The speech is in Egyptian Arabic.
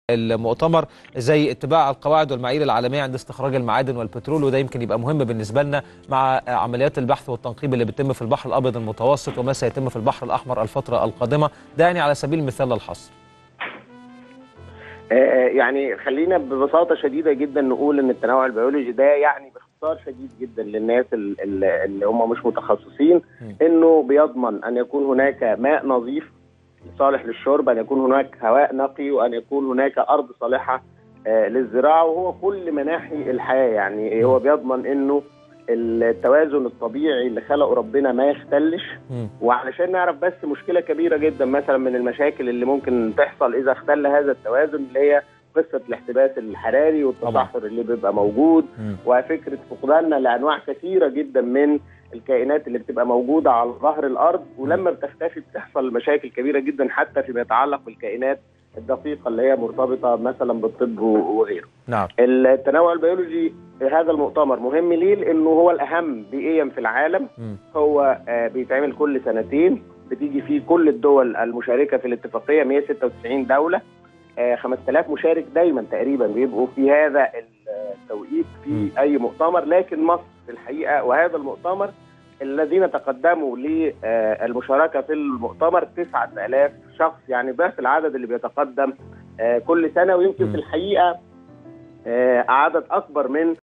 المؤتمر زي اتباع القواعد والمعايير العالميه عند استخراج المعادن والبترول وده يمكن يبقى مهم بالنسبه لنا مع عمليات البحث والتنقيب اللي بتتم في البحر الابيض المتوسط وما سيتم في البحر الاحمر الفتره القادمه ده يعني على سبيل المثال للحصر يعني خلينا ببساطه شديده جدا نقول ان التنوع البيولوجي ده يعني باختصار شديد جدا للناس اللي هم مش متخصصين انه بيضمن ان يكون هناك ماء نظيف صالح للشرب ان يكون هناك هواء نقي وان يكون هناك ارض صالحه للزراعه وهو كل مناحي الحياه يعني هو بيضمن انه التوازن الطبيعي اللي خلقه ربنا ما يختلش وعلشان نعرف بس مشكله كبيره جدا مثلا من المشاكل اللي ممكن تحصل اذا اختل هذا التوازن اللي هي قصه الاحتباس الحراري والتصحر اللي بيبقى موجود وفكره فقداننا لانواع كثيره جدا من الكائنات اللي بتبقى موجوده على ظهر الارض ولما بتختفي بتحصل مشاكل كبيره جدا حتى فيما يتعلق بالكائنات الدقيقه اللي هي مرتبطه مثلا بالطب وغيره. نعم. التنوع البيولوجي هذا المؤتمر مهم ليه؟ لانه هو الاهم بيئيا في العالم م. هو بيتعمل كل سنتين بتيجي فيه كل الدول المشاركه في الاتفاقيه 196 دوله 5000 مشارك دايما تقريبا بيبقوا في هذا التوقيت في م. اي مؤتمر لكن مصر في الحقيقه وهذا المؤتمر الذين تقدموا للمشاركه في المؤتمر 9000 شخص يعني ضعف العدد اللي بيتقدم كل سنه ويمكن م. في الحقيقه عدد اكبر من